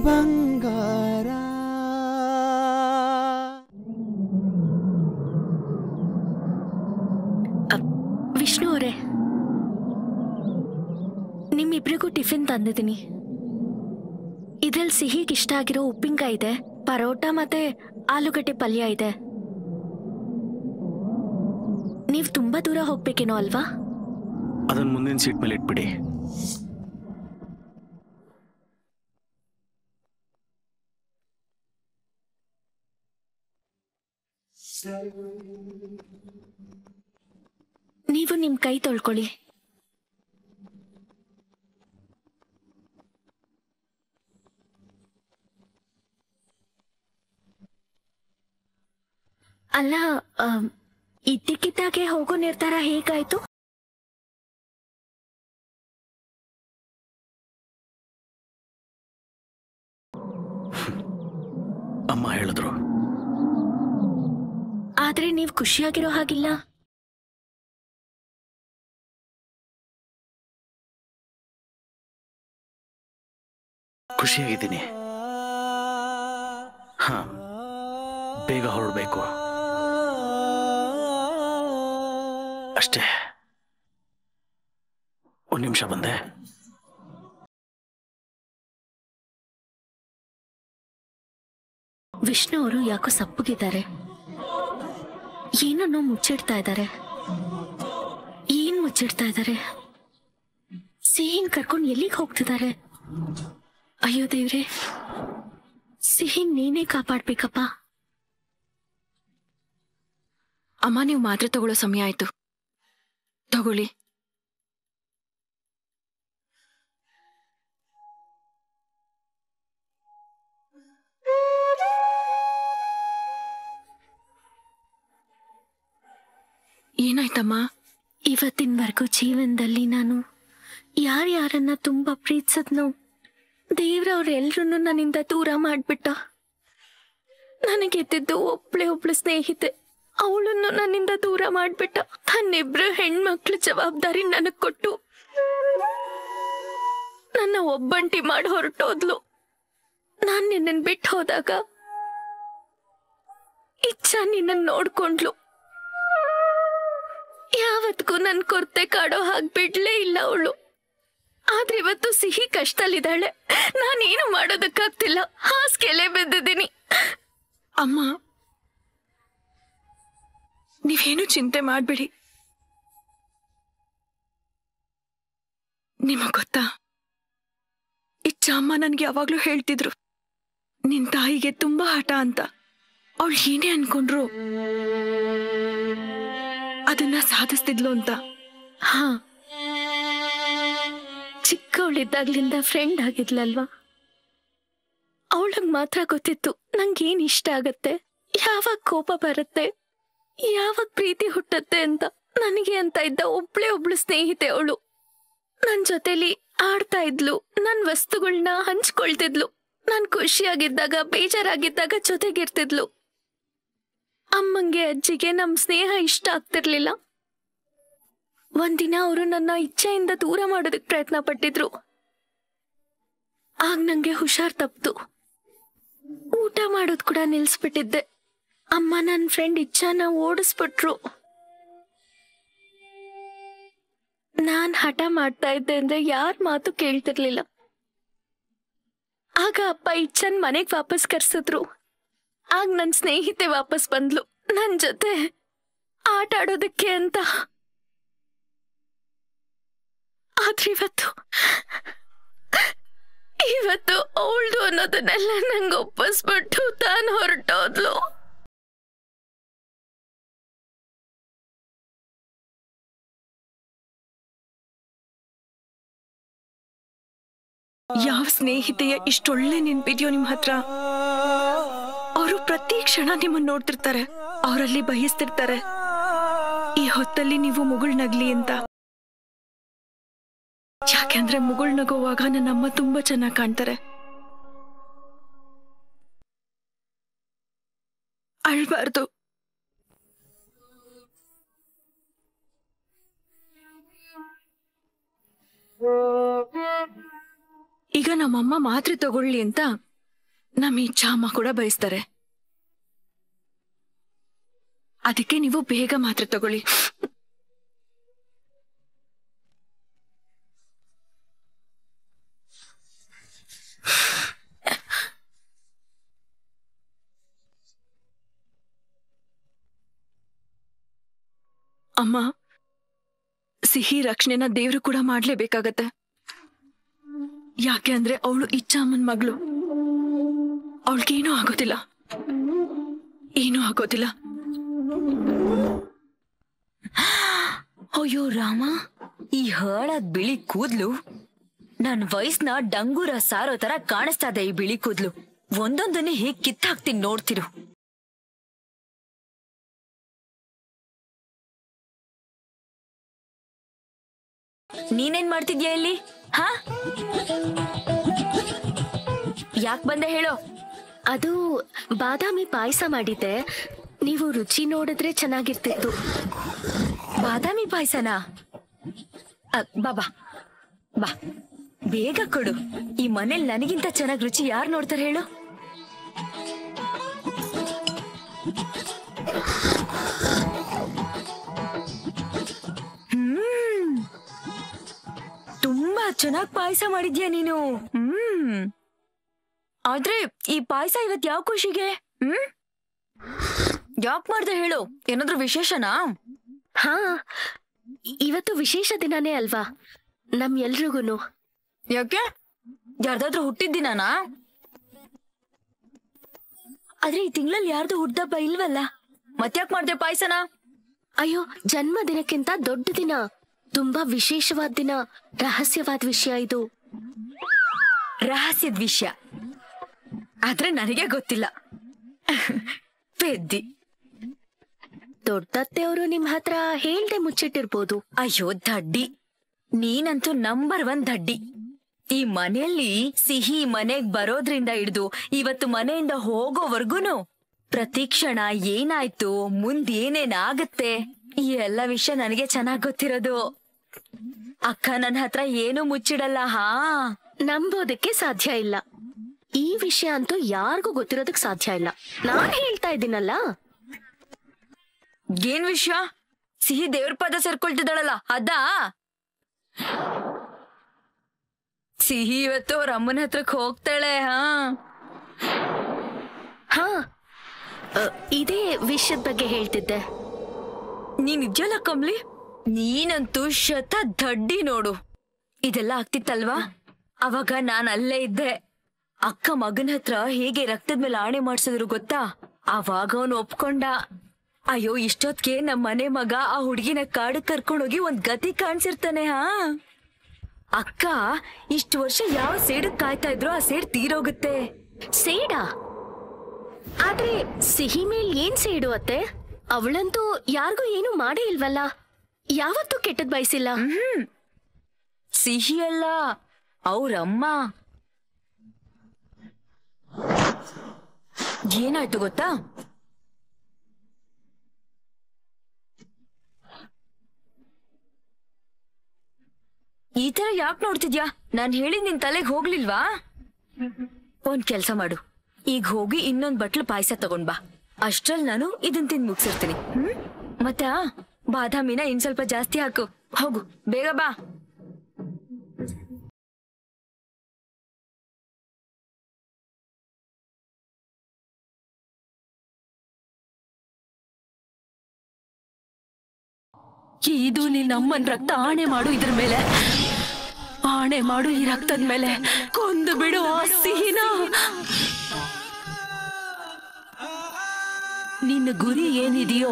ಬಂಗಾರ ವಿಷ್ಣು ಅವರೇ ನಿಮ್ಮಿಬ್ರಿಗೂ ಟಿಫಿನ್ ತಂದಿದ್ದೀನಿ ಇದ್ರಲ್ಲಿ ಸಿಹಿಗೆ ಇಷ್ಟ ಆಗಿರೋ ಉಪ್ಪಿನಕಾಯಿ ಇದೆ ಪರೋಟ ಮತ್ತೆ ಆಲೂಗಡ್ಡೆ ಪಲ್ಯ ಇದೆ ನೀವು ತುಂಬಾ ದೂರ ಹೋಗ್ಬೇಕೇನೋ ಅಲ್ವಾ ಅದನ್ನ ಮುಂದಿನ ಸೀಟ್ ಮೇಲೆ ಇಟ್ಬಿಡಿ ನೀವು ನಿಮ್ ಕೈ ತೊಳ್ಕೊಳ್ಳಿ ಅಲ್ಲ ಆಮ್, ಇದ್ದಕ್ಕಿದ್ದಾಗೆ ಹೋಗೋ ನಿರ್ಧಾರ ಹೇಗಾಯ್ತು ಅಮ್ಮ ಹೇಳಿದ್ರು ಆದ್ರೆ ನೀವು ಖುಷಿಯಾಗಿರೋ ಹಾಗಿಲ್ಲ ಖುಷಿಯಾಗಿದ್ದೀನಿ ಹಾ ಬೇಗ ಹೊರಡ್ಬೇಕು ಅಷ್ಟೇ ಒಂದು ನಿಮಿಷ ಬಂದೆ ವಿಷ್ಣು ಅವರು ಯಾಕೋ ಸಪ್ಪಗಿದ್ದಾರೆ ಏನನ್ನೋ ಮುಚ್ಚಿಡ್ತಾ ಇದ್ದಾರೆ ಏನ್ ಮುಚ್ಚಿಡ್ತಾ ಇದ್ದಾರೆ ಸಿಹಿನ್ ಕರ್ಕೊಂಡು ಎಲ್ಲಿಗೆ ಹೋಗ್ತಿದ್ದಾರೆ ಅಯ್ಯೋ ದೇವ್ರೆ ಸಿಹಿನ್ ನೀನೇ ಕಾಪಾಡ್ಬೇಕಪ್ಪ ಅಮ್ಮ ನೀವು ಮಾತ್ರೆ ತಗೊಳ್ಳೋ ಸಮಯ ಆಯ್ತು ತಗೊಳ್ಳಿ ಏನಾಯ್ತಮ್ಮ ಇವತ್ತಿನವರೆಗೂ ಜೀವನದಲ್ಲಿ ನಾನು ಯಾರ್ಯಾರನ್ನ ತುಂಬಾ ಪ್ರೀತಿಸದ್ನೋ ದೇವ್ರವ್ರೆಲ್ರೂ ನನ್ನಿಂದ ದೂರ ಮಾಡ್ಬಿಟ್ಟ ನನಗೆದ್ದಿದ್ದು ಒಬ್ಳೆ ಒಬ್ಳು ಸ್ನೇಹಿತೆ ಅವಳನ್ನು ನನ್ನಿಂದ ದೂರ ಮಾಡ್ಬಿಟ್ಟ ತನ್ನಿಬ್ರು ಹೆಣ್ಮಕ್ಳು ಜವಾಬ್ದಾರಿ ನನಗ್ ಕೊಟ್ಟು ನನ್ನ ಒಬ್ಬಂಟಿ ಮಾಡಿ ಹೊರಟೋದ್ಲು ನಾನ್ ನಿನ್ನನ್ ಬಿಟ್ಟು ಹೋದಾಗ ಇಚ್ಛಾ ನಿನ್ನ ನೋಡ್ಕೊಂಡ್ಲು ಯಾವತ್ಗೂ ನನ್ ಕೊರತೆ ಕಾಡೋ ಹಾಗೆ ಬಿಡ್ಲೇ ಇಲ್ಲ ಅವಳು ಆದ್ರೆ ಇವತ್ತು ಸಿಹಿ ಕಷ್ಟದಲ್ಲಿದ್ದಾಳೆ ನಾನೇನು ಮಾಡೋದಕ್ಕಾಗ್ತಿಲ್ಲ ಹಾಸ್ಗೆಲೆ ಬಿದ್ದಿದ್ದೀನಿ ಅಮ್ಮ ನೀವೇನು ಚಿಂತೆ ಮಾಡ್ಬೇಡಿ ನಿಮಗ್ ಗೊತ್ತಾ ಇಚ್ಚ ಅಮ್ಮ ನನ್ಗೆ ಯಾವಾಗ್ಲೂ ಹೇಳ್ತಿದ್ರು ನಿನ್ ತಾಯಿಗೆ ತುಂಬಾ ಹಠ ಅಂತ ಅವಳು ಏನೇ ಅನ್ಕೊಂಡ್ರು ಅದನ್ನ ಸಾಧಿಸ್ತಿದ್ಲು ಅಂತ ಹಾ ಚಿಕ್ಕವಳಿದ್ದಾಗ್ಲಿಂದ ಫ್ರೆಂಡ್ ಆಗಿದ್ಲಲ್ವಾ ಅವಳಗ್ ಮಾತ್ರ ಗೊತ್ತಿತ್ತು ನಂಗೇನ್ ಇಷ್ಟ ಆಗತ್ತೆ ಯಾವಾಗ ಕೋಪ ಬರುತ್ತೆ ಯಾವಾಗ ಪ್ರೀತಿ ಹುಟ್ಟತ್ತೆ ಅಂತ ನನಗೆ ಅಂತ ಇದ್ದ ಒಬ್ಳೆ ಒಬ್ಳು ಸ್ನೇಹಿತೆ ಅವಳು ನನ್ ಜೊತೆಲಿ ಆಡ್ತಾ ಇದ್ಲು ನನ್ ವಸ್ತುಗಳನ್ನ ಹಂಚ್ಕೊಳ್ತಿದ್ಲು ನಾನ್ ಖುಷಿಯಾಗಿದ್ದಾಗ ಬೇಜಾರಾಗಿದ್ದಾಗ ಜೊತೆಗಿರ್ತಿದ್ಲು ಅಮ್ಮಂಗೆ ಅಜ್ಜಿಗೆ ನಮ್ ಸ್ನೇಹ ಇಷ್ಟ ಆಗ್ತಿರ್ಲಿಲ್ಲ ಒಂದಿನ ಅವರು ನನ್ನ ಇಚ್ಛೆಯಿಂದ ದೂರ ಮಾಡೋದಕ್ ಪ್ರಯತ್ನ ಪಟ್ಟಿದ್ರು ಆಗ ನಂಗೆ ಹುಷಾರ್ ತಪ್ತು ಊಟ ಮಾಡೋದ್ ಕೂಡ ನಿಲ್ಸ್ಬಿಟ್ಟಿದ್ದೆ ಅಮ್ಮ ನನ್ನ ಫ್ರೆಂಡ್ ಇಚ್ಛಾನ ಓಡಿಸ್ಬಿಟ್ರು ನಾನ್ ಹಠ ಮಾಡ್ತಾ ಇದ್ದೆ ಅಂದ್ರೆ ಯಾರ್ ಮಾತು ಕೇಳ್ತಿರ್ಲಿಲ್ಲ ಆಗ ಅಪ್ಪ ಇಚ್ಛನ್ ಮನೆಗ್ ವಾಪಸ್ ಕರ್ಸಿದ್ರು ಆಗ ನನ್ ಸ್ನೇಹಿತೆ ವಾಪಸ್ ಬಂದ್ಲು ನನ್ ಜೊತೆ ಆಟ ಆಡೋದಕ್ಕೆ ಅಂತ ಆದ್ರೆ ಇವತ್ತು ಇವತ್ತು ಅವಳ್ದು ಅನ್ನೋದನ್ನೆಲ್ಲ ನಂಗೆ ಒಪ್ಪಿಸ್ಬಿಟ್ಟು ತಾನು ಹೊರಟೋದ್ಲು ಯಾವ ಸ್ನೇಹಿತೆಯ ಇಷ್ಟೊಳ್ಳೆ ನೆನ್ಪಿದ್ಯೋ ನಿಮ್ ಹತ್ರ ಅವರು ಪ್ರತಿ ಕ್ಷಣ ನಿಮ್ಮನ್ನ ನೋಡ್ತಿರ್ತಾರೆ ಅವರಲ್ಲಿ ಬಯಸ್ತಿರ್ತಾರೆ ಈ ಹೊತ್ತಲ್ಲಿ ನೀವು ಮುಗುಳ್ನಗ್ಲಿ ಅಂತ ಯಾಕೆಂದ್ರೆ ಮುಗುಳ್ನಗೋವಾಗ ನನ್ನ ಅಮ್ಮ ತುಂಬಾ ಚೆನ್ನಾಗಿ ಕಾಣ್ತಾರೆ ಅಳ್ಬಾರ್ದು ಈಗ ನಮ್ಮಮ್ಮ ಮಾತ್ರೆ ತಗೊಳ್ಳಿ ಅಂತ ನಮ್ಮ ಇಚ್ಛಾ ಅಮ್ಮ ಕೂಡ ಬಯಸ್ತಾರೆ ಅದಕ್ಕೆ ನೀವು ಬೇಗ ಮಾತ್ರೆ ತಗೊಳ್ಳಿ ಅಮ್ಮ ಸಿಹಿ ರಕ್ಷಣೆನ ದೇವ್ರು ಕೂಡ ಮಾಡ್ಲೇಬೇಕಾಗತ್ತೆ ಯಾಕೆ ಅಂದ್ರೆ ಅವಳು ಇಚ್ಛಾಮನ್ ಮಗಳು ಅವಳಿಗೇನೂ ಆಗೋದಿಲ್ಲ ಏನೂ ಆಗೋದಿಲ್ಲ ಅಯ್ಯೋ ರಾಮ ಈ ಹಳದ್ ಬಿಳಿ ಕೂದ್ಲು ನನ್ ವಯಸ್ನ ಡಂಗೂರ ಸಾರೋ ತರ ಕಾಣಿಸ್ತಾ ಇದೆ ಈ ಬಿಳಿ ಕೂದ್ಲು ಒಂದೊಂದನ್ನೇ ಹೇಗ್ ಕಿತ್ತಾಕ್ತೀನಿ ನೋಡ್ತಿರು ನೀನೇನ್ ಮಾಡ್ತಿದ್ಯಾ ಇಲ್ಲಿ ಹಾ ಯಾಕ್ ಬಂದೆ ಹೇಳೋ ಅದು ಬಾದಾಮಿ ಪಾಯಸ ಮಾಡಿದ್ದೆ ನೀವು ರುಚಿ ನೋಡಿದ್ರೆ ಚೆನ್ನಾಗಿರ್ತಿತ್ತು ಬಾದಾಮಿ ಪಾಯ್ಸನಾ ಅ, ಬಾ ಬಾ ಬಾ ಬೇಗ ಕೊಡು ಈ ಮನೇಲಿ ನನಗಿಂತ ಚೆನ್ನಾಗ್ ರುಚಿ ಯಾರು ನೋಡ್ತಾರೆ ಹೇಳು ಹ್ಮ್ ತುಂಬಾ ಚೆನ್ನಾಗ್ ಪಾಯಸ ಮಾಡಿದ್ಯಾ ನೀನು ಹ್ಮ್ ಆದ್ರೆ ಈ ಪಾಯಸ ಇವತ್ ಯಾವ ಖುಷಿಗೆ ಹ್ಮ್ ಯಾಕ್ ಮಾಡ್ದೆ ಹೇಳು ಏನಾದ್ರೂ ವಿಶೇಷನಾ ಹಾ ಇ- ಇವತ್ತು ವಿಶೇಷ ದಿನನೇ ಅಲ್ವಾ ನಮ್ ಎಲ್ರಿಗೂನು ಯಾಕೆ ಯಾರ್ದಾದ್ರೂ ಹುಟ್ಟಿದ್ದಿನಾನಾ ಆದ್ರೆ ಈ ತಿಂಗಳಲ್ಲಿ ಯಾರ್ದು ಹುಟ್ಟದಬ್ಬ ಇಲ್ವಲ್ಲ ಮತ್ತ್ಯಾಕ್ ಮಾಡ್ದೆ ಪಾಯ್ಸನ ಅಯ್ಯೋ ಜನ್ಮ ದಿನಕ್ಕಿಂತ ದೊಡ್ಡ ದಿನ ತುಂಬಾ ವಿಶೇಷವಾದ ದಿನ ರಹಸ್ಯವಾದ ವಿಷಯ ಇದು ರಹಸ್ಯದ ವಿಷಯ ಆದ್ರೆ ನನಗೆ ಗೊತ್ತಿಲ್ಲ ಪೆದ್ದಿ ದೊಡ್ಡತ್ತೆಯವರು ನಿಮ್ ಹತ್ರ ಹೇಳ್ದೆ ಮುಚ್ಚಿಟ್ಟಿರ್ಬೋದು ಅಯ್ಯೋ ದಡ್ಡಿ ನೀನಂತೂ ನಂಬರ್ ಒನ್ ದಡ್ಡಿ ಈ ಮನೆಯಲ್ಲಿ ಸಿಹಿ ಮನೆಗ್ ಬರೋದ್ರಿಂದ ಹಿಡ್ದು ಇವತ್ತು ಮನೆಯಿಂದ ಹೋಗೋವರ್ಗುನು ಪ್ರತಿ ಕ್ಷಣ ಏನಾಯ್ತು ಮುಂದ್ ಏನೇನಾಗತ್ತೆ ಈ ಎಲ್ಲ ವಿಷಯ ನನಗೆ ಚೆನ್ನಾಗ್ ಗೊತ್ತಿರೋದು ಅಕ್ಕ ನನ್ ಹತ್ರ ಏನು ಮುಚ್ಚಿಡಲ್ಲ ಹಾ ನಂಬೋದಕ್ಕೆ ಸಾಧ್ಯ ಇಲ್ಲ ಈ ವಿಷಯ ಅಂತೂ ಯಾರಿಗೂ ಗೊತ್ತಿರೋದಕ್ ಸಾಧ್ಯ ಇಲ್ಲ ನಾನ್ ಹೇಳ್ತಾ ಇದ್ದೀನಲ್ಲ ಏನ್ ವಿಷಯ ಸಿಹಿ ದೇವ್ರ ಪದ ಸೇರ್ಕೊಳ್ತಿದ್ದಾಳಲ್ಲ ಅದಾ ಸಿಹಿ ಇವತ್ತು ಅವ್ರ ಅಮ್ಮನ ಹತ್ರಕ್ ಹೋಗ್ತಾಳೆ ಹಾ ಹಾ ಅ, ಇದೇ ವಿಷಯದ ಬಗ್ಗೆ ಹೇಳ್ತಿದ್ದೆ ನೀನ್ ನಿಜಲ್ಲ ಕಮ್ಲಿ ನೀನಂತೂ ಶತ ದಡ್ಡಿ ನೋಡು ಇದೆಲ್ಲ ಆಗ್ತಿತ್ತಲ್ವಾ ಅವಾಗ ನಾನ್ ಅಲ್ಲೇ ಇದ್ದೆ ಅಕ್ಕ ಮಗನ ಹತ್ರ ಹೇಗೆ ರಕ್ತದ ಮೇಲೆ ಆಣೆ ಮಾಡ್ಸಿದ್ರು ಗೊತ್ತಾ ಅವಾಗ ಅವನು ಒಪ್ಕೊಂಡ ಅಯ್ಯೋ ಇಷ್ಟೊತ್ಗೆ ನಮ್ ಮನೆ ಮಗ ಆ ಹುಡುಗಿನ ಕಾಡಕ್ ಕರ್ಕೊಂಡೋಗಿ ಒಂದ್ ಗತಿ ಕಾಣ್ಸಿರ್ತಾನೆ ಹಾ ಅಕ್ಕ ಇಷ್ಟು ವರ್ಷ ಯಾವ ಸೇಡಕ್ ಕಾಯ್ತಾ ಇದ್ರು ಆ ಸೇಡ್ ತೀರೋಗುತ್ತೆ ಸೇಡ ಆದ್ರೆ ಸಿಹಿ ಮೇಲ್ ಏನ್ ಸೇಡು ಅತ್ತೆ ಅವಳಂತೂ ಯಾರಿಗೂ ಏನು ಮಾಡೇ ಇಲ್ವಲ್ಲ ಯಾವತ್ತೂ ಕೆಟ್ಟದ್ ಬಯಸಿಲ್ಲ ಸಿಹಿ ಅಲ್ಲ ಅವ್ರಮ್ಮ ಏನಾಯ್ತು ಗೊತ್ತಾ ಈ ತರ ಯಾಕೆ ನೋಡ್ತಿದ್ಯಾ ನಾನ್ ಹೇಳಿದ್ ನಿನ್ ತಲೆಗ್ ಹೋಗ್ಲಿಲ್ವಾ ಒಂದ್ ಕೆಲ್ಸ ಮಾಡು ಈಗ ಹೋಗಿ ಇನ್ನೊಂದ್ ಬಟ್ಲು ಪಾಯಸ ತಗೊಂಡ್ ಬಾ ಅಷ್ಟ್ರಲ್ಲಿ ನಾನು ಇದನ್ ತಿಂದ್ ಮುಗ್ಸಿರ್ತೀನಿ ಹ್ಮ್ ಮತ್ತ ಬಾದಾಮಿನ ಇನ್ ಸ್ವಲ್ಪ ಜಾಸ್ತಿ ಹಾಕು ಹೋಗು ಬೇಗ ಬಾ ಇದು ನಿನ್ನ ಅಮ್ಮನ್ ರಕ್ತ ಆಣೆ ಮಾಡು ಇದ್ರ ಮೇಲೆ ಆಣೆ ಮಾಡು ಈ ರಕ್ತದ ಮೇಲೆ ಕೊಂದು ಬಿಡು ಆ ಸಿಹಿನ ನಿನ್ನ ಗುರಿ ಏನಿದೆಯೋ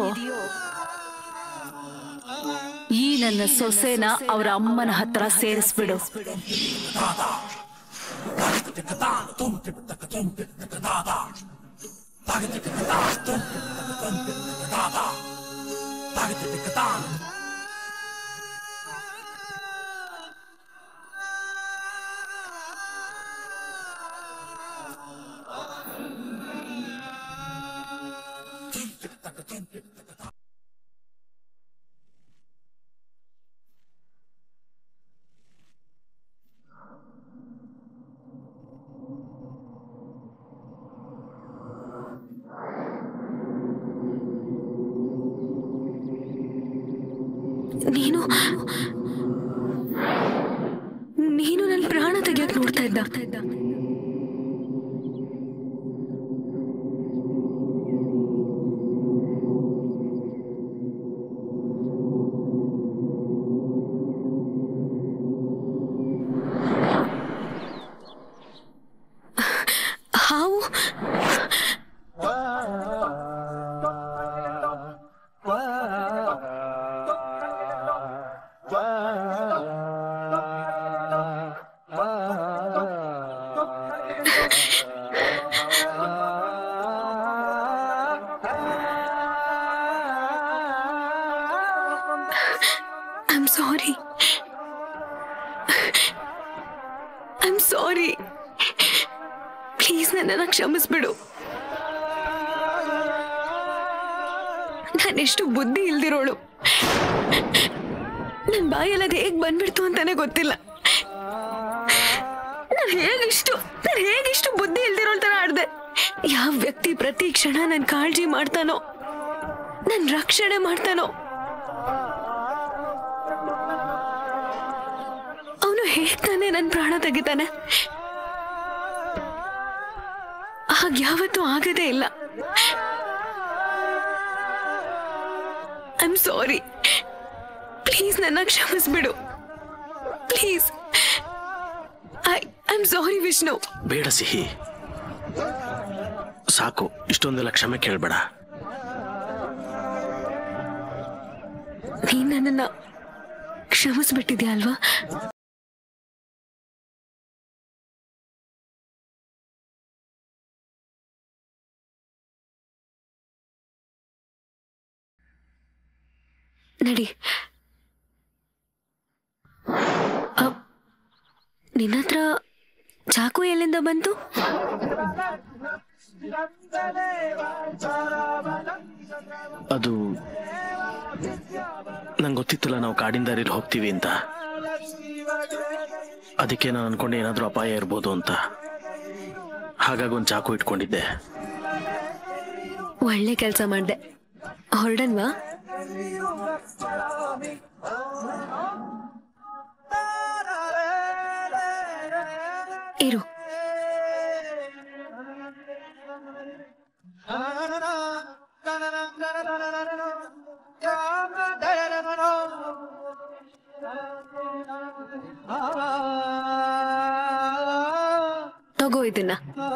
ಈ ನನ್ನ ಸೊಸೆನ ಅವರ ಅಮ್ಮನ ಹತ್ರ ಸೇರಿಸ್ಬಿಡು ನೀನು ನನ್ನ ಪ್ರಾಣ ತೆಗಿಯಕ್ ನೋಡ್ತಾ ಇದ್ದ ಹಾವು I am sorry I am sorry please ನನ್ನನ್ನು ಕ್ಷಮಿಸ್ಬಿಡು ನಾನೆಷ್ಟು ಬುದ್ಧಿ ಇಲ್ದಿರೋಳು ನನ್ ಬಾಯಲ್ಲಿ ಅದು ಹೇಗ್ ಬಂದ್ಬಿಡ್ತು ಅಂತಾನೆ ಗೊತ್ತಿಲ್ಲ ನಾನು ಹೇಗಿಷ್ಟು ನಾನು ಹೇಗಿಷ್ಟು ಬುದ್ಧಿ ಇಲ್ದಿರೋಳ್ ತರ ಆಡ್ದೆ ಯಾವ ವ್ಯಕ್ತಿ ಪ್ರತಿ ಕ್ಷಣ ನನ್ ಕಾಳಜಿ ಮಾಡ್ತಾನೋ ನನ್ ರಕ್ಷಣೆ ಮಾಡ್ತಾನೋ ಅವನು ಹೇಗ್ ತಾನೇ ನನ್ ಪ್ರಾಣ ತೆಗಿತಾನೆ ಹಾಗ ಯಾವತ್ತೂ ಆಗದೇ ಇಲ್ಲ ಐ ಆಮ್ ಸಾರಿ ಪ್ಲೀಸ್ ನನ್ನ ಕ್ಷಮಿಸ್ಬಿಡು please I I am sorry Vishnu ಬೇಡ ಸಿಹಿ ಸಾಕು ಇಷ್ಟೊಂದೆಲ್ಲ ಕ್ಷಮೆ ಕೇಳಬೇಡ ನೀನ್ ನನ್ನನ್ನ ಕ್ಷಮಿಸ್ಬಿಟ್ಟಿದ್ಯಾ ಅಲ್ವಾ ನಡಿ ಅಪ್, ನಿನ್ನತ್ರ ಚಾಕು ಎಲ್ಲಿಂದ ಬಂತು ಅದು ನಂಗೆ ಗೊತ್ತಿತ್ತಲ್ಲ ನಾವು ಕಾಡಿನ ದಾರಿಲಿ ಹೋಗ್ತೀವಿ ಅಂತ ಅದಕ್ಕೆ ನಾನು ಅನ್ಕೊಂಡೆ ಏನಾದರೂ ಅಪಾಯ ಇರ್ಬೋದು ಅಂತ ಹಾಗಾಗಿ ಒಂದು ಚಾಕು ಇಟ್ಕೊಂಡಿದ್ದೆ ಒಳ್ಳೆ ಕೆಲಸ ಮಾಡ್ದೆ ಹೊರಡನ್ವಾ ಇರು ತಗೋ ಇದನ್ನ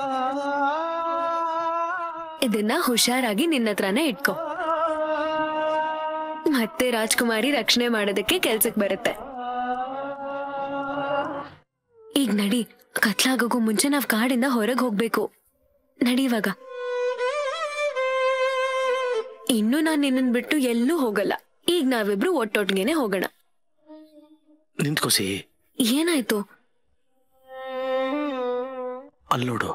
ಇದನ್ನ ಹುಷಾರಾಗಿ ನಿನ್ನ ಹತ್ರನೇ ಇಟ್ಕೋ ಮತ್ತೆ ರಾಜ್ಕುಮಾರಿ ರಕ್ಷಣೆ ಮಾಡೋದಕ್ಕೆ ಕೆಲ್ಸಕ್ ಬರುತ್ತೆ ಈಗ ನಡಿ ಕತ್ಲಾಗೋಗೋ ಮುಂಚೆ ನಾವ್ ಕಾಡಿಂದ ಹೊರಗೆ ಹೋಗ್ಬೇಕು ನಡಿ ಇವಾಗ ಇನ್ನು ನಾನ್ ನಿನ್ನನ್ ಬಿಟ್ಟು ಎಲ್ಲೂ ಹೋಗಲ್ಲ ಈಗ ನಾವಿಬ್ರು ಒಟ್ಟೊಟ್ಟಿಗೆನೆ ಹೋಗೋಣ ನಿಂತ್ಕೋ ಸಿಹಿ ಏನಾಯ್ತು ಅಲ್ಲೋಡು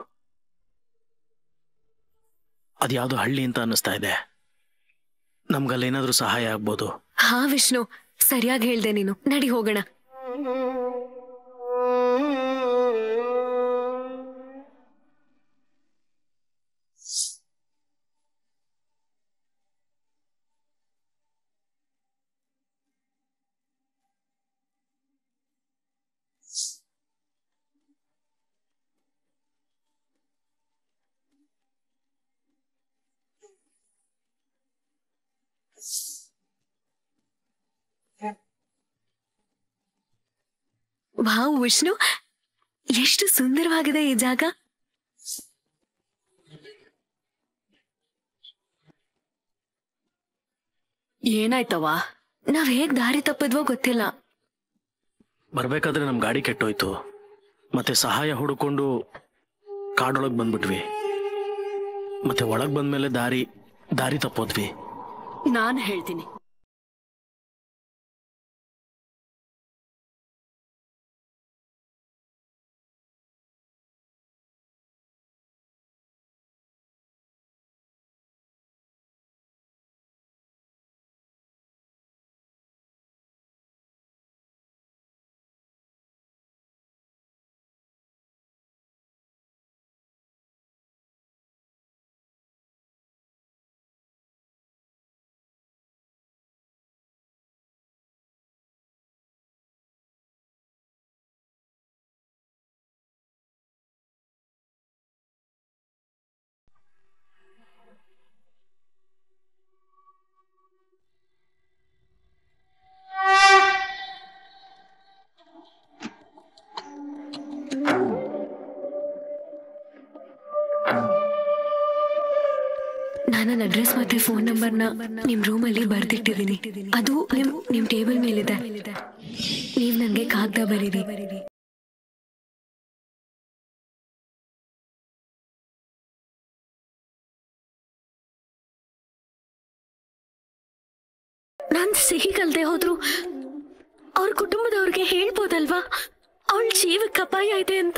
ಅದ್ಯಾವುದೋ ಹಳ್ಳಿ ಅಂತ ಅನ್ನಿಸ್ತಾ ಇದೆ ನಮ್ಗಲ್ಲೇನಾದ್ರೂ ಸಹಾಯ ಆಗ್ಬೋದು ಹಾ ವಿಷ್ಣು ಸರಿಯಾಗಿ ಹೇಳ್ದೆ ನೀನು ನಡಿ ಹೋಗೋಣ ವಾವ್ ವಿಷ್ಣು ಎಷ್ಟು ಸುಂದರವಾಗಿದೆ ಈ ಜಾಗ ಏನಾಯ್ತವ ನಾವ್ ಹೇಗ್ ದಾರಿ ತಪ್ಪದ್ವೋ ಗೊತ್ತಿಲ್ಲ ಬರ್ಬೇಕಾದ್ರೆ ನಮ್ ಗಾಡಿ ಕೆಟ್ಟೋಯ್ತು ಮತ್ತೆ ಸಹಾಯ ಹುಡುಕೊಂಡು ಕಾಡೊಳಗ್ ಬಂದ್ಬಿಟ್ವಿ ಮತ್ತೆ ಒಳಗ್ ಬಂದ್ಮೇಲೆ ದಾರಿ ದಾರಿ ತಪ್ಪೋದ್ವಿ ನಾನ್ ಹೇಳ್ತೀನಿ ನನ್ನ ಅಡ್ರೆಸ್ ಮತ್ತೆ ಫೋನ್ ನಂಬರ್ನ ನಿಮ್ ರೂಮಲ್ಲಿ ಬರ್ದಿಟ್ಟಿದ್ದೀನಿ ಅದು ನಿಮ್ ನಿಮ್ ಟೇಬಲ್ ಮೇಲಿದೆ ನೀವ್ ನನ್ಗೆ ಕಾಗ್ದ ಬರೀರಿ ನಾನ್ ಸಿಹಿ ಕಲ್ದೆ ಹೋದ್ರು ಅವ್ರ ಕುಟುಂಬದವ್ರಿಗೆ ಹೇಳ್ಬೋದಲ್ವಾ ಅವಳ ಜೀವಕ್ಕೆ ಅಪಾಯ ಇದೆ ಅಂತ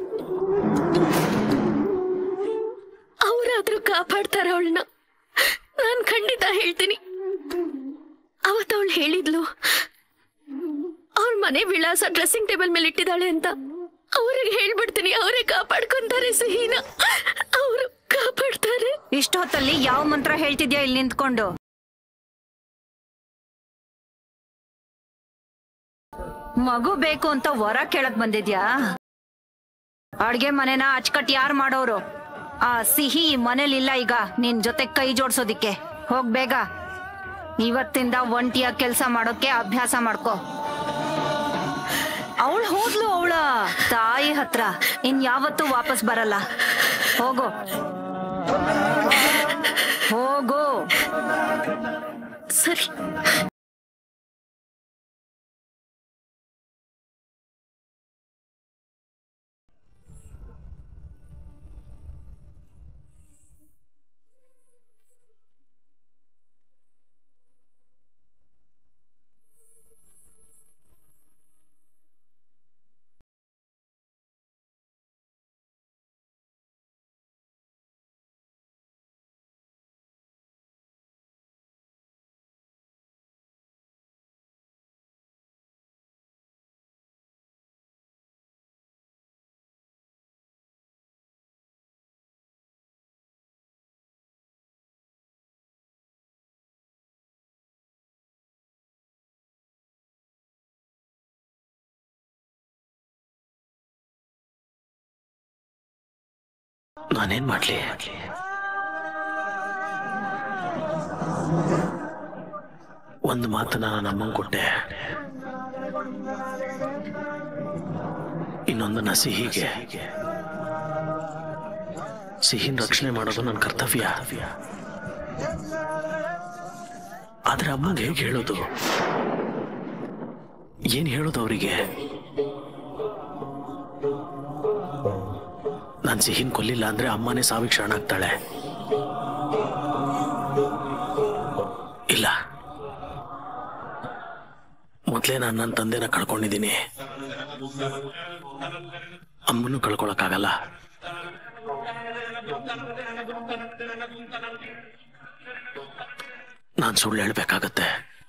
ಅವರಾದ್ರೂ ಕಾಪಾಡ್ತಾರೆ ಅವಳನ್ನ ನಾನ್ ಖಂಡಿತ ಹೇಳ್ತೀನಿ ಅವತ್ತು ಅವಳು ಹೇಳಿದ್ಲು ಅವ್ರ ಮನೆ ವಿಳಾಸ ಡ್ರೆಸ್ಸಿಂಗ್ ಟೇಬಲ್ ಮೇಲೆ ಇಟ್ಟಿದ್ದಾಳೆ ಅಂತ ಅವ್ರಿಗೆ ಹೇಳ್ಬಿಡ್ತೀನಿ ಅವರೇ ಕಾಪಾಡ್ಕೊಂತಾರೆ ಸಿಹಿನ ಅವರು ಕಾಪಾಡ್ತಾರೆ ಇಷ್ಟೊತ್ತಲ್ಲಿ ಯಾವ ಮಂತ್ರ ಹೇಳ್ತಿದ್ಯಾ ಇಲ್ಲಿ ನಿಂತ್ಕೊಂಡು ಮಗು ಬೇಕು ಅಂತ ವರ ಕೇಳಕ್ ಬಂದಿದ್ಯಾ ಅಡ್ಗೆ ಮನೆನ ಅಚ್ಕಟ್ ಯಾರ್ ಮಾಡೋರು ಆ ಸಿಹಿ ಮನೇಲಿಲ್ಲ ಈಗ ನಿನ್ ಜೊತೆ ಕೈ ಜೋಡ್ಸೋದಿಕ್ಕೆ ಹೋಗ್ ಬೇಗ ಇವತ್ತಿಂದ ಒಂಟಿಯಾಗಿ ಕೆಲ್ಸ ಮಾಡೋಕೆ ಅಭ್ಯಾಸ ಮಾಡ್ಕೋ ಅವಳು ಹೋದ್ಲು ಅವಳ ತಾಯಿ ಹತ್ರ ಇನ್ ಯಾವತ್ತೂ ವಾಪಸ್ ಬರಲ್ಲ ಹೋಗು ಹೋಗು ಸರಿ ನಾನೇನ್ ಮಾಡ್ಲಿ ಒಂದು ಮಾತನ್ನ ನಾನು ಅಮ್ಮಂಗ್ ಕೊಟ್ಟೆ ಇನ್ನೊಂದನ್ನ ಸಿಹಿಗೆ ಸಿಹಿನ ರಕ್ಷಣೆ ಮಾಡೋದು ನನ್ನ ಕರ್ತವ್ಯ ಆದ್ರೆ ಅಮ್ಮಂಗೆ ಹೇಗೆ ಹೇಳೋದು ಏನ್ ಹೇಳೋದು ಅವರಿಗೆ ನಾನು ಸಿಹಿನ್ ಕೊಲ್ಲಿಲ್ಲ ಅಂದ್ರೆ ಅಮ್ಮನೇ ಸಾವಿಗೆ ಶರಣಾಗ್ತಾಳೆ ಇಲ್ಲ ಮೊದಲೇ ನಾನು ನನ್ನ ತಂದೆನ ಕಳ್ಕೊಂಡಿದ್ದೀನಿ ಅಮ್ಮನ್ನು ಕಳ್ಕೊಳಕ್ಕಾಗಲ್ಲ ನಾನು ಸುಳ್ಳು ಹೇಳ್ಬೇಕಾಗತ್ತೆ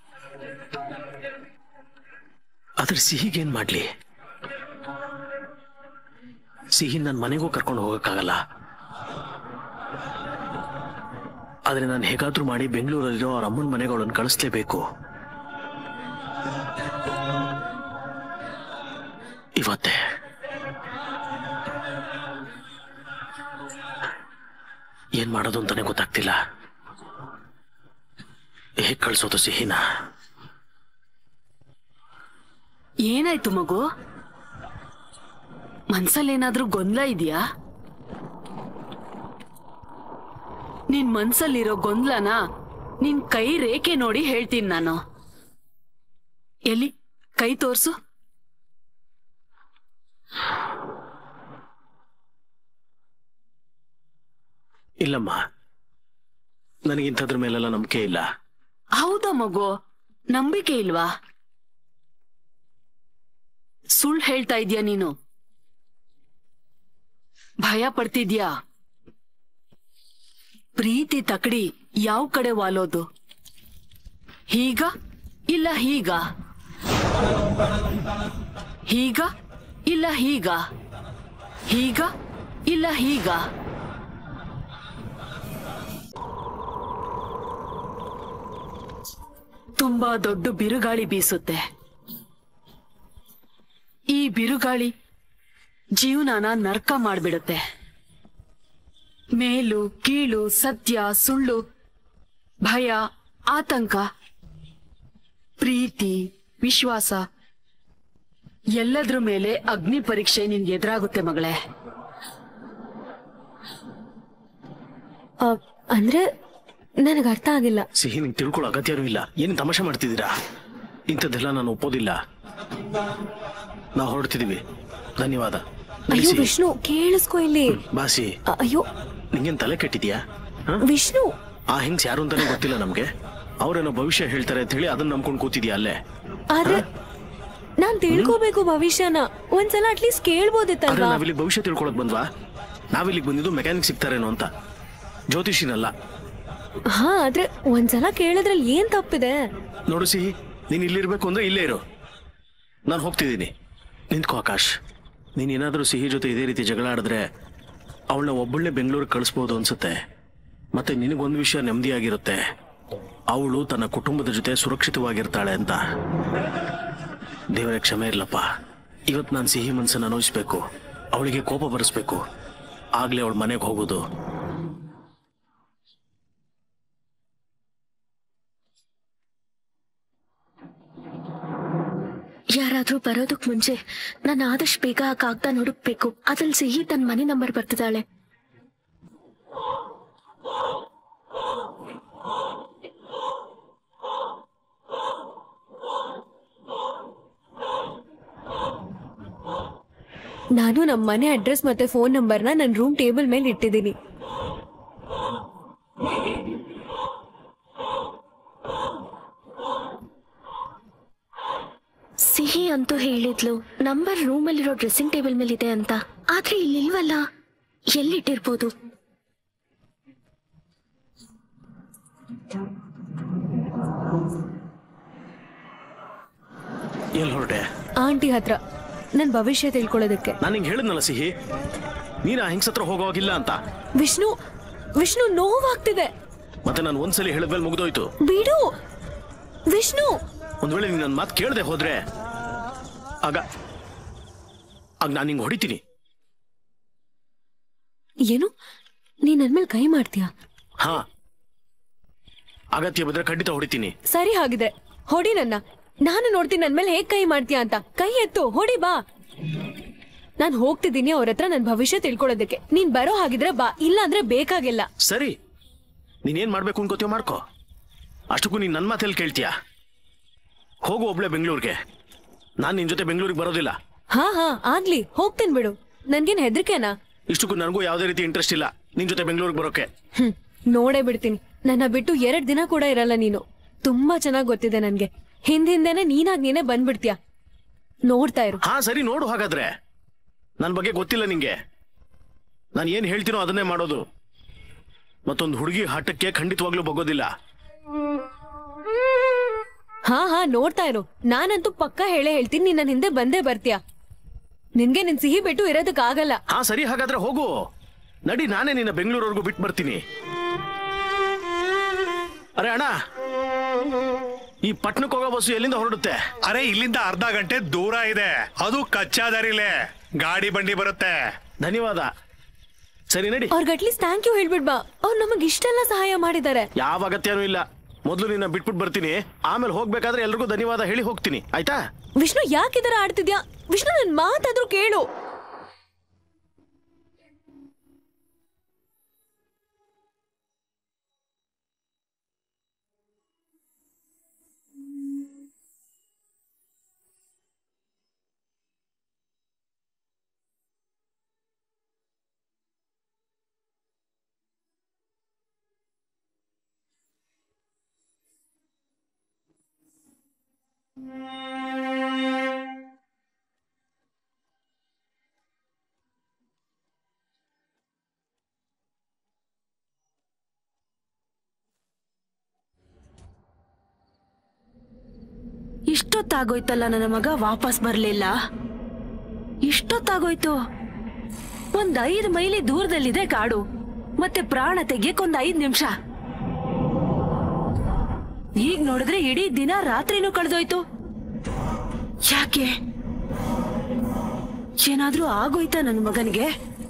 ಆದ್ರೆ ಸಿಹಿಗೇನ್ ಮಾಡ್ಲಿ ಸಿಹಿ ನನ್ನ ಮನೆಗೂ ಕರ್ಕೊಂಡು ಹೋಗಕ್ಕಾಗಲ್ಲ ಆದ್ರೆ ನಾನು ಹೇಗಾದ್ರೂ ಮಾಡಿ ಬೆಂಗಳೂರಲ್ಲಿರೋ ಅವ್ರ ಅಮ್ಮನ ಮನೆಗೆ ಅವಳನ್ನು ಕಳಿಸ್ಲೇಬೇಕು ಇವತ್ತೇ ಏನ್ ಮಾಡೋದು ಅಂತಾನೆ ಗೊತ್ತಾಗ್ತಿಲ್ಲ ಹೇಗ್ ಕಳ್ಸೋದು ಸಿಹಿನ ಏನಾಯ್ತು ಮಗು ಮನ್ಸಲ್ಲೇನಾದ್ರೂ ಗೊಂದಲ ಇದೆಯಾ ನಿನ್ ಮನ್ಸಲ್ಲಿರೋ ಗೊಂದಲನ ನಿನ್ ಕೈ ರೇಖೆ ನೋಡಿ ಹೇಳ್ತೀನಿ ನಾನು ಎಲ್ಲಿ ಕೈ ತೋರ್ಸು ಇಲ್ಲಮ್ಮ ನನಗಿಂಥದ್ರ ಮೇಲೆಲ್ಲ ನಂಬಿಕೆ ಇಲ್ಲ ಹೌದಾ ಮಗು ನಂಬಿಕೆ ಇಲ್ವಾ ಸುಳ್ಳು ಹೇಳ್ತಾ ಇದೀಯ ನೀನು ಭಯ ಪಡ್ತಿದ್ಯಾ ಪ್ರೀತಿ ತಕಡಿ ಯಾವ ಕಡೆ ವಾಲೋದು ಹೀಗ ಇಲ್ಲ ಹೀಗ ಹೀಗ ಇಲ್ಲ ಹೀಗ ಹೀಗ ಇಲ್ಲ ಹೀಗ ತುಂಬಾ ದೊಡ್ಡ ಬಿರುಗಾಳಿ ಬೀಸುತ್ತೆ ಈ ಬಿರುಗಾಳಿ ಜೀವನನ ನರ್ಕ ಮಾಡ್ಬಿಡುತ್ತೆ ಮೇಲು ಕೀಳು ಸತ್ಯ ಸುಳ್ಳು ಭಯ ಆತಂಕ ಪ್ರೀತಿ ವಿಶ್ವಾಸ ಎಲ್ಲದ್ರ ಮೇಲೆ ಅಗ್ನಿ ಪರೀಕ್ಷೆ ನಿನ್ಗೆ ಎದುರಾಗುತ್ತೆ ಮಗಳೇ ಆ, ಅಂದ್ರೆ ನನಗೆ ಅರ್ಥ ಆಗಿಲ್ಲ ಸಿಹಿ ನಿಂಗೆ ತಿಳ್ಕೊಳ್ಳೋ ಅಗತ್ಯನೂ ಇಲ್ಲ ಏನು ತಮಾಷೆ ಮಾಡ್ತಿದ್ದೀರಾ ಇಂಥದ್ದೆಲ್ಲ ನಾನು ಒಪ್ಪೋದಿಲ್ಲ ನಾವು ಹೊರಡ್ತಿದೀವಿ ಧನ್ಯವಾದ ಅಯ್ಯೋ ನಿಲ್ಲಿಸಿ. ವಿಷ್ಣು ಕೇಳಿಸ್ಕೊ ಇಲ್ಲಿ ಬಾಸಿ ಅ- ಅಯ್ಯೋ ನಿಂಗೇನ್ ತಲೆ ಕೆಟ್ಟಿದ್ಯಾ ಹ? ವಿಷ್ಣು ಆ ಹೆಂಗ್ಸ್ ಯಾರು ಅಂತಾನೆ ಗೊತ್ತಿಲ್ಲ ನಮ್ಗೆ ಅವ್ರೇನೋ ಭವಿಷ್ಯ ಹೇಳ್ತಾರೆ ಅಂತ ಹೇಳಿ ಅದನ್ನ ನಂಬ್ಕೊಂಡು ಕೂತಿದ್ಯಾ ಅಲ್ಲೇ ಆದ್ರೆ ನಾನ್ ತಿಳ್ಕೋಬೇಕು ಭವಿಷ್ಯನ ಒಂದ್ಸಲ ಅಟ್ಲೀಸ್ಟ್ ಆದ್ರೆ ಕೇಳ್ಬೋದಿತ್ತಲ್ವಾ ನಾವಿಲ್ಲಿ ಭವಿಷ್ಯ ತಿಳ್ಕೊಳಕ್ ಬಂದ್ವಾ ನಾವಿಲ್ಲಿಗೆ ಬಂದಿದ್ದು ಮೆಕ್ಯಾನಿಕ್ ಸಿಗ್ತಾರೇನೋ ಅಂತ ಜ್ಯೋತಿಷಿನಲ್ಲ ಹಾ ಆದ್ರೆ ಒಂದ್ಸಲ ಕೇಳಿದ್ರಲ್ಲಿ ಏನ್ ತಪ್ಪಿದೆ ನೋಡು ಸಿಹಿ ನೀನ್ ಇಲ್ಲಿರ್ಬೇಕು ಅಂದ್ರೆ ಇಲ್ಲೇ ಇರು ನಾನು ಹೋಗ್ತಿದ್ದೀನಿ ನಿಂತ್ಕೋ ಆಕಾಶ್ ನೀನ್ ಏನಾದ್ರೂ ಸಿಹಿ ಜೊತೆ ಇದೇ ರೀತಿ ಜಗಳ ಆಡಿದ್ರೆ ಅವಳನ್ನ ಒಬ್ಬಳನ್ನೇ ಬೆಂಗಳೂರಿಗೆ ಕಳಿಸ್ಬೋದು ಅನ್ಸುತ್ತೆ ಮತ್ತೆ ನಿನಗೊಂದು ವಿಷಯ ನೆಮ್ಮದಿಯಾಗಿರುತ್ತೆ ಅವಳು ತನ್ನ ಕುಟುಂಬದ ಜೊತೆ ಸುರಕ್ಷಿತವಾಗಿರ್ತಾಳೆ ಅಂತ ದೇವರೇ ಕ್ಷಮೆ ಇರ್ಲಪ್ಪ ಇವತ್ತು ನಾನು ಸಿಹಿ ಮನ್ಸನ್ನು ಅನುಭವಿಸ್ಬೇಕು ಅವಳಿಗೆ ಕೋಪ ಬರಿಸ್ಬೇಕು ಆಗ್ಲೇ ಅವಳ ಮನೆಗೆ ಹೋಗೋದು ಯಾರಾದ್ರೂ ಬರೋದಕ್ ಮುಂಚೆ ನಾನು ಆದಷ್ಟು ಬೇಗ ಆ ಕಾಗ್ದ ಹುಡುಕ್ಬೇಕು ಅದ್ರಲ್ಲಿ ಸಿಹಿ ತನ್ನ ಮನೆ ನಂಬರ್ ಬರ್ತಿದ್ದಾಳೆ ನಾನು ನಮ್ಮ ಮನೆ ಅಡ್ರೆಸ್ ಮತ್ತೆ ಫೋನ್ ನಂಬರ್ನ ನನ್ನ ರೂಮ್ ಟೇಬಲ್ ಮೇಲೆ ಇಟ್ಟಿದ್ದೀನಿ ಸಿಹಿ ಅಂತೂ ಹೇಳಿದ್ಲು ನಂಬರ್ ರೂಮಲ್ಲಿರೋ ಡ್ರೆಸ್ಸಿಂಗ್ ಟೇಬಲ್ ಮೇಲೆ ಇದೆ ಅಂತ ಆದ್ರೆ ಇಲ್ಲಿಲ್ವಲ್ಲ ಎಲ್ಲಿಟ್ಟಿರ್ಬೋದು ಎಲ್ಲಿ ಹೊರಟೆ ಆಂಟಿ ಹತ್ರ ನನ್ ಭವಿಷ್ಯ ತಿಳ್ಕೊಳ್ಳೋದಕ್ಕೆ ನಾನು ಹಿಂಗೆ ಹೇಳಿದ್ನಲ್ಲ ಸಿಹಿ ನೀನು ಆ ಹೆಂಗ್ಸ್ ಹತ್ರ ಹೋಗೋಗಿಲ್ಲ ಅಂತ ವಿಷ್ಣು ವಿಷ್ಣು ನೋವಾಗ್ತಿದೆ ಮತ್ತೆ ನಾನು ಒಂದ್ಸಲಿ ಹೇಳಿದ್ಮೇಲೆ ಮುಗ್ದೋಯ್ತು ಬಿಡು ವಿಷ್ಣು ಒಂದ್ ವೇಳೆ ನೀನ್ ನನ್ನ ಮಾತು ಕೇಳದೆ ಹೋದ್ರೆ ಆಗ ಆಗ ನಾನು ಹಿಂಗೆ ಹೊಡಿತೀನಿ ಏನು ನೀನ್ ನನ್ ಮೇಲೆ ಕೈ ಮಾಡ್ತೀಯಾ ಹಾ ಅಗತ್ಯ ಬಿದ್ರೆ ಖಂಡಿತ ಹೊಡಿತೀನಿ ಸರಿ ಹಾಗಿದ್ರೆ ಹೊಡಿ ನನ್ನ ನಾನು ನೋಡ್ತೀನಿ ನನ್ ಮೇಲೆ ಹೇಗ್ ಕೈ ಮಾಡ್ತೀಯಾ ಅಂತ ಕೈ ಎತ್ತು ಹೊಡಿ ಬಾ ನಾನ್ ಹೋಗ್ತಿದ್ದೀನಿ ಅವ್ರ ಹತ್ರ ನನ್ ಭವಿಷ್ಯ ತಿಳ್ಕೊಳ್ಳೋದಕ್ಕೆ ನೀನ್ ಬರೋ ಹಾಗಿದ್ರೆ ಬಾ ಇಲ್ಲ ಅಂದ್ರೆ ಬೇಕಾಗಿಲ್ಲ ಸರಿ ನೀನೇನ್ ಮಾಡ್ಬೇಕು ಅನ್ಕೋತೀವ ಮಾಡ್ಕೋ ಅಷ್ಟಕ್ಕೂ ನೀನ್ ನನ್ನ ಮಾತಲ್ಲಿ ಕೇಳ್ತೀಯ ಹೋಗು ಒಬ್ಳೆ ಬೆಂಗಳೂರಿಗೆ ನಾನು ನಿನ್ ಜೊತೆ ಬೆಂಗಳೂರಿಗೆ ಬರೋದಿಲ್ಲ ಹಾ ಹಾ ಆಗ್ಲಿ ಹೋಗ್ತೀನಿ ಬಿಡು ನನ್ಗೇನ್ ಹೆದರಿಕೆನಾ ಇಷ್ಟಕ್ಕೂ ನನಗೂ ಯಾವುದೇ ರೀತಿ ಇಂಟ್ರೆಸ್ಟ್ ಇಲ್ಲ ನಿನ್ ಜೊತೆ ಬೆಂಗಳೂರಿಗೆ ಬರೋಕೆ ಹ್ಮ್ ನೋಡೇ ಬಿಡ್ತೀನಿ ನನ್ನ ಬಿಟ್ಟು ಎರಡ್ ದಿನ ಕೂಡ ಇರಲ್ಲ ನೀನು ತುಂಬಾ ಚೆನ್ನಾಗ್ ಗೊತ್ತಿದೆ ನನ್ಗೆ ಹಿಂದಿಂದೇನೆ ನೀನಾಗ್ ನೀನೇ ಬಂದ್ಬಿಡ್ತೀಯ ನೋಡ್ತಾ ಇರು ಹಾ ಸರಿ ನೋಡು ಹಾಗಾದ್ರೆ ನನ್ನ ಬಗ್ಗೆ ಗೊತ್ತಿಲ್ಲ ನಿಂಗೆ ನಾನು ಏನ್ ಹೇಳ್ತೀನೋ ಅದನ್ನೇ ಮಾಡೋದು ಮತ್ತೊಂದು ಹುಡುಗಿ ಹಠಕ್ಕೆ ಖಂಡಿತವಾಗ್ಲೂ ಬಗ್ಗೋದಿಲ್ಲ ಹಾ ಹಾ ನೋಡ್ತಾ ಇರು ನಾನಂತೂ ಪಕ್ಕ ಹೇಳೇ ಹೇಳ್ತೀನಿ ನೀನ್ ನನ್ ಹಿಂದೆ ಬಂದೇ ಬರ್ತೀಯ ನಿನ್ಗೆ ನಿನ್ ಸಿಹಿ ಬಿಟ್ಟು ಇರೋದಕ್ಕಾಗಲ್ಲ ಹಾ ಸರಿ ಹಾಗಾದ್ರೆ ಹೋಗು ನಡಿ ನಾನೇ ನಿನ್ನ ಬೆಂಗಳೂರವರೆಗೂ ಬಿಟ್ಟು ಬರ್ತೀನಿ ಅರೆ ಅಣ್ಣ ಈ ಪಟ್ನಕ್ಕೆ ಹೋಗೋ ಬಸ್ಸು ಎಲ್ಲಿಂದ ಹೊರಡುತ್ತೆ ಅರೆ ಇಲ್ಲಿಂದ ಅರ್ಧ ಗಂಟೆ ದೂರ ಇದೆ ಅದು ಕಚ್ಚಾ ದಾರಿಲೇ ಗಾಡಿ ಬಂಡಿ ಬರುತ್ತೆ ಧನ್ಯವಾದ ಸರಿ ನಡಿ ಅವ್ರಿಗೆ ಅಟ್ಲೀಸ್ಟ್ ಥ್ಯಾಂಕ್ ಯು ಹೇಳ್ಬಿಡ್ ಬಾ ಅವ್ರು ನಮಗ್ ಇಷ್ಟೆಲ್ಲ ಸಹಾಯ ಮಾಡಿದ್ದಾರೆ ಯಾವ ಅಗತ್ಯನೂ ಇಲ್ಲ ಮೊದಲು ನಿನ್ನ ಬಿಟ್ಬಿಟ್ಟು ಬರ್ತೀನಿ ಆಮೇಲೆ ಹೋಗ್ಬೇಕಾದ್ರೆ ಎಲ್ರಿಗೂ ಧನ್ಯವಾದ ಹೇಳಿ ಹೋಗ್ತೀನಿ ಆಯ್ತಾ ವಿಷ್ಣು ಯಾಕಿದರ ಆಡ್ತಿದ್ಯಾ ವಿಷ್ಣು ನನ್ ಮಾತಾದ್ರೂ ಕೇಳು ಇಷ್ಟೊತ್ತಾಗೋಯ್ತಲ್ಲ ನನ್ನ ಮಗ ವಾಪಸ್ ಬರ್ಲಿಲ್ಲ ಇಷ್ಟೊತ್ತಾಗೋಯ್ತು ಒಂದ್ ಐದ್ ಮೈಲಿ ದೂರದಲ್ಲಿದೆ ಕಾಡು ಮತ್ತೆ ಪ್ರಾಣ ತೆಗಿಯಕ್ ಒಂದ್ ಐದ್ ನಿಮಿಷ ಈಗ ನೋಡಿದ್ರೆ ಇಡೀ ದಿನ ರಾತ್ರಿನೂ ಕಳೆದೋಯ್ತು ಯಾಕೆ ಏನಾದ್ರೂ ಆಗೋಯ್ತಾ ನನ್ನ ಮಗನಿಗೆ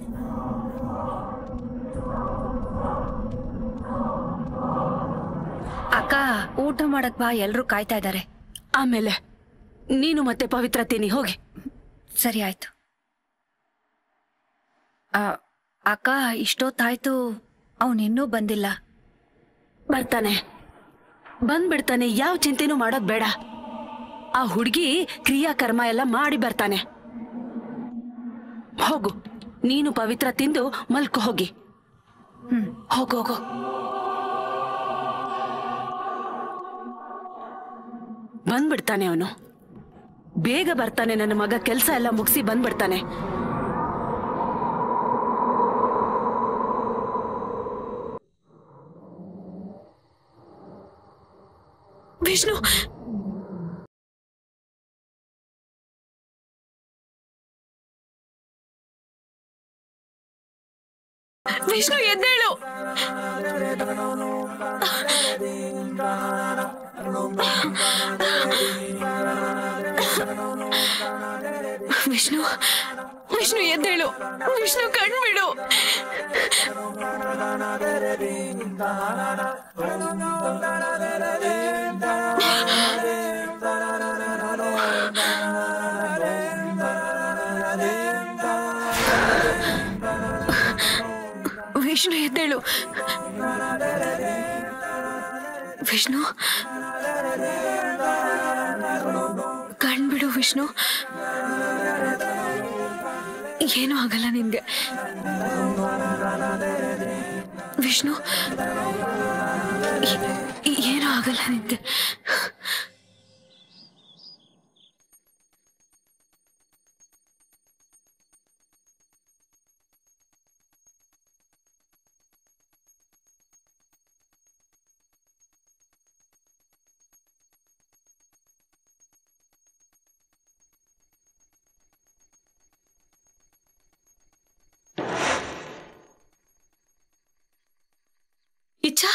ಅಕ್ಕ ಊಟ ಮಾಡಕ್ ಬಾ ಎಲ್ರು ಕಾಯ್ತಾ ಇದ್ದಾರೆ ಆಮೇಲೆ ನೀನು ಮತ್ತೆ ಪವಿತ್ರ ತಿನ್ನಿ ಹೋಗಿ ಸರಿ ಆಯ್ತು ಆ, ಅಕ್ಕ ಇಷ್ಟೊತ್ತಾಯ್ತು ಅವನಿನ್ನೂ ಬಂದಿಲ್ಲ ಬರ್ತಾನೆ ಬಂದ್ಬಿಡ್ತಾನೆ ಯಾವ ಚಿಂತೆನೂ ಮಾಡೋದ್ ಬೇಡ ಆ ಹುಡುಗಿ ಕ್ರಿಯಾಕರ್ಮ ಎಲ್ಲ ಮಾಡಿ ಬರ್ತಾನೆ ಹೋಗು ನೀನು ಪವಿತ್ರ ತಿಂದು ಮಲ್ಕೊ ಹೋಗಿ ಹ್ಮ್ ಹೋಗು ಹೋಗು ಬಂದ್ಬಿಡ್ತಾನೆ ಅವನು ಬೇಗ ಬರ್ತಾನೆ ನನ್ನ ಮಗ ಕೆಲಸ ಎಲ್ಲ ಮುಗಿಸಿ ಬಂದ್ಬಿಡ್ತಾನೆ ವಿಷ್ಣು ವಿಷ್ಣು ಎದ್ದೇಳು ವಿಷ್ಣು ವಿಷ್ಣು ಎದ್ದೇಳು ವಿಷ್ಣು ಕಣ್ಬಿಡು ವಿಷ್ಣು ಎದ್ದೇಳು ವಿಷ್ಣು ಕಣ್ಬಿಡು ವಿಷ್ಣು ಏನೂ ಆಗಲ್ಲ ನಿನ್ಗೆ ವಿಷ್ಣು ಏ- ಏನೂ ಆಗಲ್ಲ ನಿನ್ಗೆ ಇಚ್ಛಾ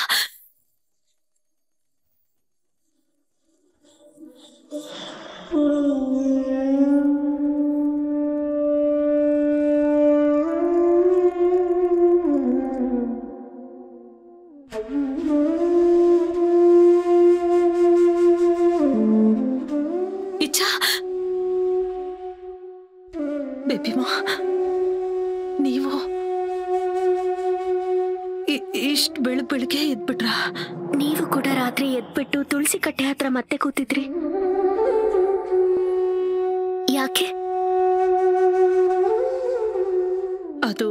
ಇಚ್ಛಾ ಬೇಬಿಮಾ ನೀವು ಇ- ಇಷ್ಟ್ ಬೆಳಗ್ ಬೆಳಗ್ಗೆ ಎದ್ಬಿಟ್ರ ನೀವು ಕೂಡ ರಾತ್ರಿ ಎದ್ಬಿಟ್ಟು ತುಳಸಿ ಕಟ್ಟೆ ಹತ್ರ ಮತ್ತೆ ಕೂತಿದ್ರಿ ಯಾಕೆ ಅದು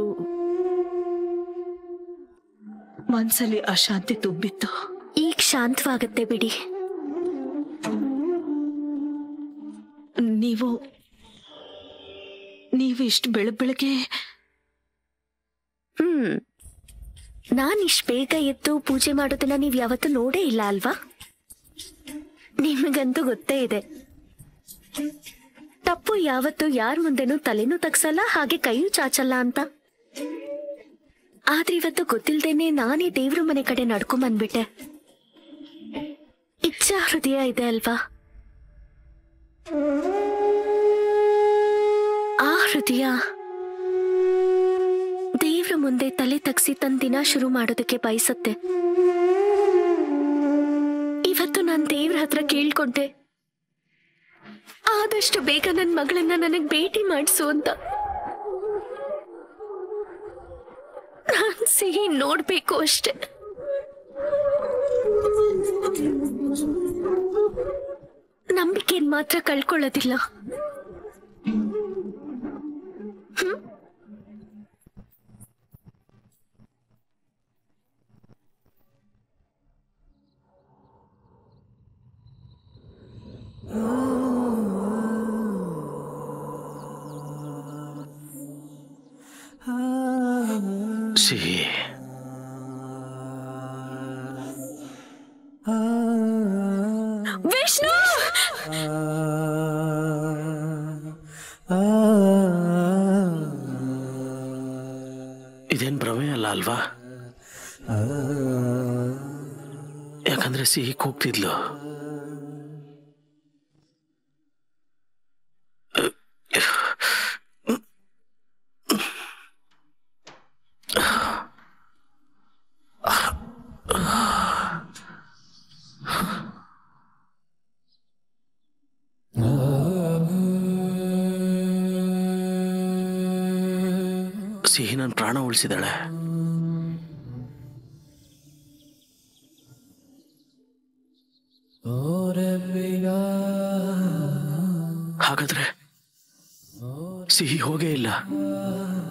ಮನ್ಸಲ್ಲಿ ಅಶಾಂತಿ ತುಂಬಿತ್ತು ಈಗ ಶಾಂತವಾಗತ್ತೆ ಬಿಡಿ ನೀವು ನೀವು ಇಷ್ಟು ಬೆಳಗ್ ಬೆಳಗ್ಗೆ ಹ್ಮ್ ನಾನ್ ಇಷ್ಟು ಬೇಗ ಎದ್ದು ಪೂಜೆ ಮಾಡೋದನ್ನ ನೀವ್ ಯಾವತ್ತೂ ನೋಡೇ ಇಲ್ಲ ಅಲ್ವಾ ನಿಮಗಂತೂ ಗೊತ್ತೇ ಇದೆ ತಪ್ಪು ಯಾವತ್ತು ಯಾರ ಮುಂದೆನೂ ತಲೆನೂ ತಗ್ಸಲ್ಲ ಹಾಗೆ ಕೈಯೂ ಚಾಚಲ್ಲ ಅಂತ ಆದ್ರೆ ಇವತ್ತು ಗೊತ್ತಿಲ್ದೇನೆ ನಾನೇ ದೇವ್ರ ಮನೆ ಕಡೆ ನಡ್ಕೊಂಡ್ ಬಂದ್ಬಿಟ್ಟೆ ಇಚ್ಛಾ ಹೃದಯ ಇದೆ ಅಲ್ವಾ ಆ ಹೃದಯ ದೇವ್ರ ಮುಂದೆ ತಲೆ ತಗ್ಸಿ ತನ್ನ ದಿನ ಶುರು ಮಾಡೋದಕ್ಕೆ ಬಯಸತ್ತೆ ಇವತ್ತು ನಾನ್ ದೇವ್ರ ಹತ್ರ ಕೇಳ್ಕೊಂಡೆ ಆದಷ್ಟು ಬೇಗ ನನ್ನ ಮಗಳನ್ನ ನನಗ್ ಭೇಟಿ ಮಾಡಿಸು ಅಂತ ನಾನ್ ಸಿಹಿ ನೋಡ್ಬೇಕು ಅಷ್ಟೆ ನಂಬಿಕೆನ್ ಮಾತ್ರ ಕಳ್ಕೊಳ್ಳೋದಿಲ್ಲ ಸಿಹಿ ವಿಷ್ಣು ಇದೇನ್ ಭ್ರಮೆ ಅಲ್ಲ ಅಲ್ವಾ ಯಾಕಂದ್ರೆ ಸಿಹಿ ಕೂಗ್ತಿದ್ಲು ಸಿಹಿ ನನ್ನ ಪ್ರಾಣ ಉಳಿಸಿದಾಳೆ ಹಾಗಾದ್ರೆ ಸಿಹಿ ಹೋಗೇ ಇಲ್ಲ